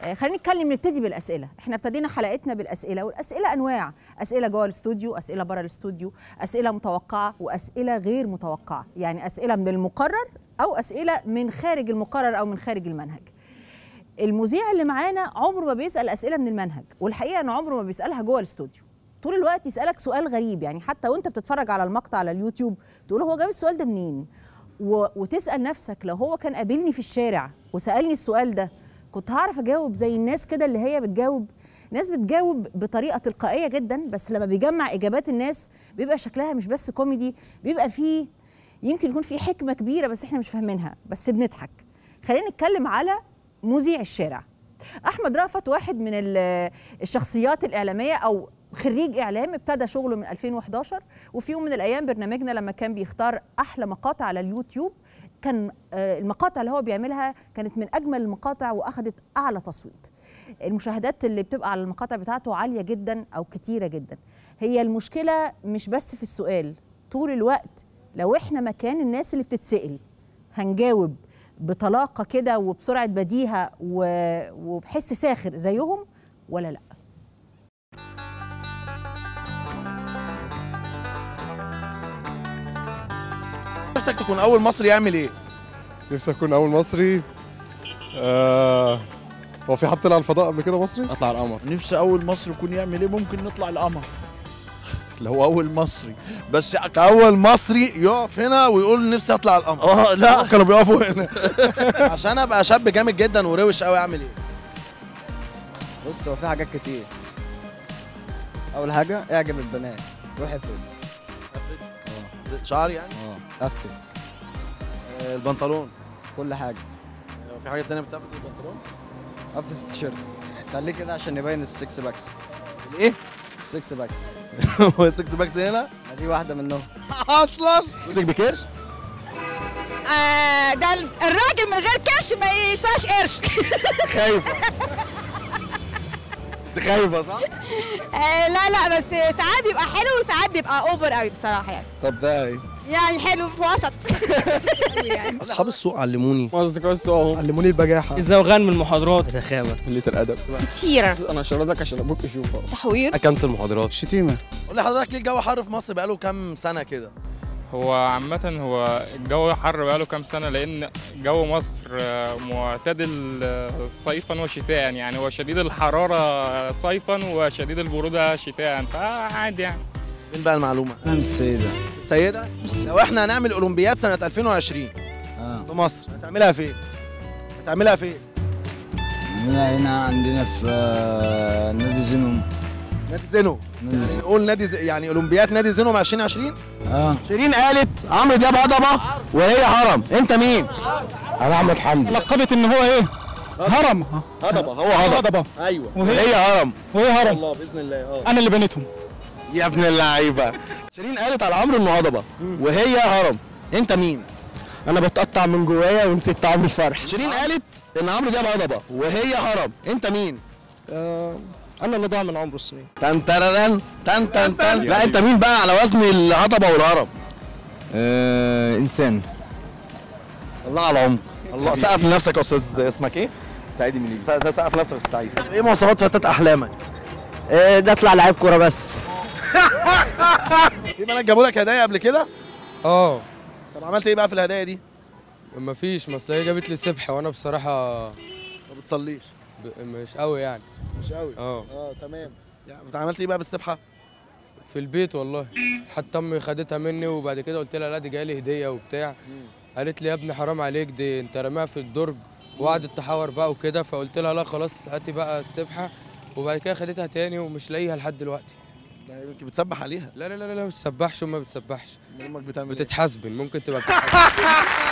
آه، خلينا نتكلم نبتدي بالاسئله احنا ابتدينا حلقتنا بالاسئله والاسئله انواع اسئله جوه الاستوديو اسئله بره الاستوديو اسئله متوقعه واسئله غير متوقعه يعني اسئله من المقرر او اسئله من خارج المقرر او من خارج المنهج المذيع اللي معانا عمره ما بيسال اسئله من المنهج والحقيقه انه عمره ما بيسالها جوه الاستوديو طول الوقت يسالك سؤال غريب يعني حتى وانت بتتفرج على المقطع على اليوتيوب تقول هو جاب السؤال ده منين و... وتسال نفسك لو هو كان قابلني في الشارع وسالني السؤال ده كنت هعرف اجاوب زي الناس كده اللي هي بتجاوب ناس بتجاوب بطريقه تلقائيه جدا بس لما بيجمع اجابات الناس بيبقى شكلها مش بس كوميدي بيبقى فيه يمكن يكون فيه حكمه كبيره بس احنا مش فاهمينها بس بنضحك خلينا نتكلم على مذيع الشارع احمد رأفت واحد من ال- الشخصيات الاعلاميه او خريج اعلام ابتدى شغله من 2011 وفي يوم من الايام برنامجنا لما كان بيختار احلى مقاطع على اليوتيوب كان آه، المقاطع اللي هو بيعملها كانت من اجمل المقاطع واخدت اعلى تصويت المشاهدات اللي بتبقى على المقاطع بتاعته عاليه جدا او كتيره جدا هي المشكله مش بس في السؤال طول الوقت لو احنا مكان الناس اللي بتتسال هنجاوب بطلاقه كده وبسرعه بديهه و- وبحس ساخر زيهم ولا لا نفسك تكون اول مصري يعمل ايه نفسي اكون اول مصري آه هو في حد طلع الفضاء قبل كده مصري؟ اطلع القمر نفسي اول مصري يكون يعمل ايه ممكن نطلع القمر اللي هو اول مصري بس كاول مصري يقف هنا ويقول نفسي اطلع القمر اه لا كانوا بيقفوا هنا عشان ابقى شاب جامد جدا وروش قوي اعمل ايه بص هو في حاجات كتير اول حاجه اعجب البنات روح افرد شعر يعني اه قفز آه، البنطلون كل حاجه آه، في حاجه تانية بتقفز البنطلون قفز التيشيرت خليه كده عشان يبين السكس باكس ايه السكس باكس هو السكس باكس هنا ما دي واحده منهم اصلا جوزك بكير آه ده الراجل من غير كرش ما يسواش قرش خايفه انت خايفه صح آه لا لا بس ساعات بيبقى حلو وساعات بيبقى اوفر قوي بصراحه يعني طب ده ايه يعني حلو في وسط يعني اصحاب السوق علموني قصدك بس اه علموني البجاحه الزوغان من المحاضرات الرخامه قله الادب كتير انا شردك عشان ابوك يشوفه تحوير اكنسل محاضرات شتيمه قول لي حضرتك ليه الجو حر في مصر بقاله كام سنه كده هو عامة هو الجو حر بقاله كام سنة لأن جو مصر آه، معتدل آه، صيفا وشتاء يعني هو شديد الحرارة صيفا وشديد البرودة شتاء فعادي يعني فين بقى المعلومه انا مش سيده السيده لو احنا هنعمل اولمبياد سنه 2020 اه في مصر هتعملها فين هتعملها فين هنا هنا عندنا في آه، نادي زينوم نادي زينو نادي يعني زينوم نقول نادي زي... يعني اولمبياد نادي زينو 2020 اه شيرين قالت عمرو دياب هضبه وهي هرم انت مين انا احمد حمدي لقبت ان هو ايه هرم هضبه هو هضبه هضبه ايوه وهي- هي هرم وهي هرم الله باذن الله اه انا اللي بنيتهم يا ابن اللعيبه شيرين قالت على عمرو انه هضبه وهي هرم انت مين انا بتقطع من جوايا ونسيت طعم الفرح شيرين قالت ان عمرو دياب هضبه وهي هرم انت مين انا اللي ضاع من عمرو السنين تن تررن تن تن تن لا انت مين بقى على وزن الهضبه والهرم آه، انسان الله على عمق الله سقف لنفسك يا استاذ اسمك ايه؟ سعيد منيب ده سقف لنفسك يا أستاذ سعيد ايه مواصفات فتاة احلامك؟ ده اطلع لعيب كوره بس في بنات جابوا لك هدايا قبل كده؟ اه طب عملت ايه بقى في الهدايا دي؟ مفيش ما اصل هي جابت لي سبحه وانا بصراحه ما بتصليش ب- مش قوي يعني مش قوي اه اه تمام يعني انت عملت ايه بقى بالسبحه؟ في البيت والله حتى امي خدتها مني وبعد كده قلت لها لا دي جايه لي هديه وبتاع قالت لي يا ابني حرام عليك دي انت راميها في الدرج وقعدت تحاور بقى وكده فقلت لها لا خلاص هاتي بقى السبحه وبعد كده خدتها تاني ومش لاقيها لحد دلوقتي ده يمكن بتسبح عليها لا لا لا لا ما بتسبحش وما بتسبحش امك بتعمل ايه؟ بتتحاسبن ممكن تبقى بتتحاسبن